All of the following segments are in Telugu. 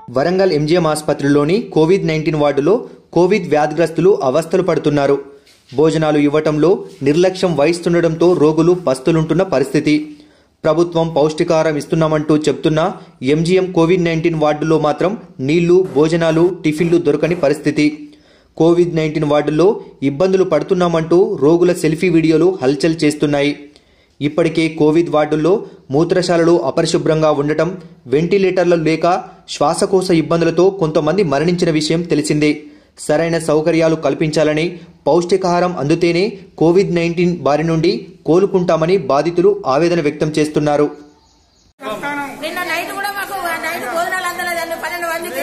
వరంగల్ ఎంజీఎం ఆసుపత్రిలోని కోవిడ్ నైన్టీన్ వార్డులో కోవిడ్ వ్యాధిగ్రస్తులు అవస్థలు పడుతున్నారు భోజనాలు ఇవ్వటంలో నిర్లక్ష్యం వహిస్తుండటంతో రోగులు పస్తులుంటున్న పరిస్థితి ప్రభుత్వం పౌష్టికాహారం ఇస్తున్నామంటూ చెప్తున్నా ఎంజీఎం కోవిడ్ నైన్టీన్ వార్డులో మాత్రం నీళ్లు భోజనాలు టిఫిన్లు దొరకని పరిస్థితి కోవిడ్ నైన్టీన్ వార్డుల్లో ఇబ్బందులు పడుతున్నామంటూ రోగుల సెల్ఫీ వీడియోలు హల్చల్ చేస్తున్నాయి ఇప్పటికే కోవిడ్ వార్డుల్లో మూత్రశాలలు అపరిశుభ్రంగా ఉండటం వెంటిలేటర్లు లేక శ్వాసకోశ ఇబ్బందులతో కొంతమంది మరణించిన విషయం తెలిసిందే సరైన సౌకర్యాలు కల్పించాలని పౌష్టికాహారం అందితేనే కోవిడ్ నైన్టీన్ బారి నుండి కోలుకుంటామని బాధితులు ఆవేదన వ్యక్తం చేస్తున్నారు నిన్న నైట్ కూడా మాకు నైట్ భోజనాలు అందలేదండి పన్నెండు మందికి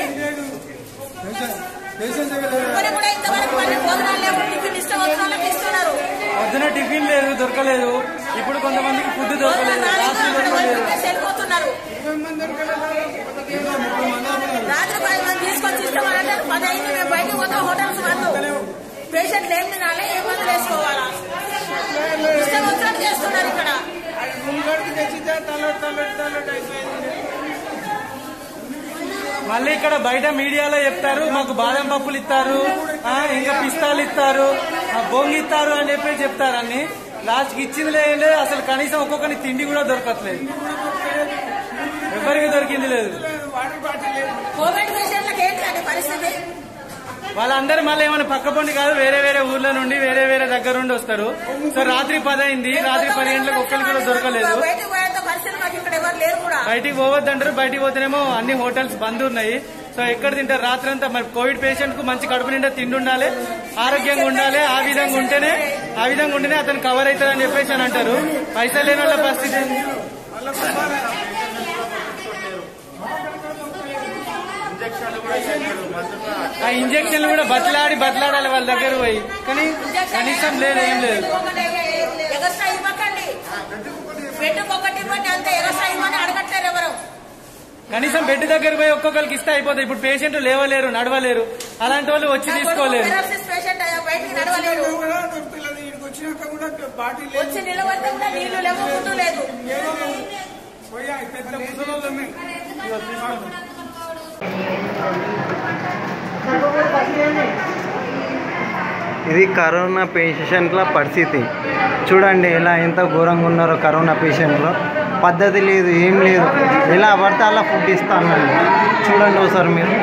ఇప్పటికి కూడా ఇంతవరకు మళ్ళీ భోజనాలు లేవు టిఫిన్ ఇష్టం వచ్చిన వాళ్ళకి ఇస్తున్నారు పొద్దున టిఫిన్ లేదు దొరకలేదు ఇప్పుడు కొంతమందికి ఫుడ్ దొరకలేదు రాత్రి దొరకలేదు వెళ్ళిపోతున్నారు రాత్రి పది మంది తీసుకొచ్చి ఇస్తామని పది అయింది మేము బయటకు పోతాం హోటల్స్ బంద్ పేషెంట్లు ఏం తినాలి ఏ మందులు వేసుకోవాలా ఇష్టం వచ్చినట్టు చేస్తున్నారు ఇక్కడ మళ్ళీ ఇక్కడ బయట మీడియాలో చెప్తారు మాకు బాదం పప్పులు ఇస్తారు ఆ, ఇంకా పిస్తాలు ఇస్తారు ఆ, బొంగు ఇస్తారు అని చెప్పి చెప్తారు అన్ని లాస్ట్ కి ఇచ్చింది లేదు అసలు కనీసం ఒక్కొక్కరి తిండి కూడా దొరకట్లేదు ఎవరికి దొరికింది లేదు కోవిడ్ పేషెంట్లకు ఏంటండి పరిస్థితి వాళ్ళందరూ మళ్ళీ ఏమైనా పక్క పొండి కాదు వేరే వేరే ఊర్ల నుండి వేరే వేరే దగ్గర నుండి వస్తారు సో రాత్రి పది అయింది రాత్రి పది గంటలకు ఒక్కరికి కూడా దొరకలేదు బయటకు పోయేంత పరిస్థితి మాకు ఇక్కడ ఎవరు లేరు కూడా బయటికి పోవద్దంటారు బయటికి పోతేనేమో అన్ని హోటల్స్ బంద్ ఉన్నాయి సో ఎక్కడ తింటారు రాత్రి అంతా మరి కోవిడ్ పేషెంట్ కు మంచి కడుపు నిండా తిండి ఉండాలి ఆరోగ్యంగా ఉండాలి ఆ విధంగా ఉంటేనే ఆ విధంగా ఉంటేనే అతను కవర్ అవుతుంది అని చెప్పేసి అని అంటారు పైసలు లేని వాళ్ళ పరిస్థితి ఏంది? ఆ ఇంజక్షన్లు కూడా బతలాడి బతలాడాలి వాళ్ళ దగ్గర పోయి కానీ కనీసం లేదు ఏం లేదు ఎగస్ట్రా ఇవ్వకండి బెడ్కి ఒకటి ఇవ్వండి అంతే ఎగస్ట్రా ఇవ్వని అడగట్లేరు ఎవరు కనీసం బెడ్ దగ్గర పోయి ఒక్కొక్కరికి ఇస్తే అయిపోతుంది ఇప్పుడు పేషెంట్ లేవలేరు నడవలేరు అలాంటి వాళ్ళు వచ్చి తీసుకోలేరు పెరాలసిస్ పేషెంట్ బయటికి నడవలేడు కూడా దొరుకుతలేదు ఇక్కడికి వచ్చినాక కూడా బాటిల్ లేదు వచ్చి నిలబడితే కూడా నీళ్లు లేవు ఫుడ్ లేదు పోయా పెద్ద ముసలోళ్ళమే ఇది కరోనా పేషెంట్ల పరిస్థితి చూడండి ఎలా ఎంత ఘోరంగా ఉన్నారో కరోనా పేషెంట్లు పద్ధతి లేదు ఏం లేదు ఎలా పడితే అలా ఫుడ్ ఇస్తానండి చూడండి ఒకసారి మీరు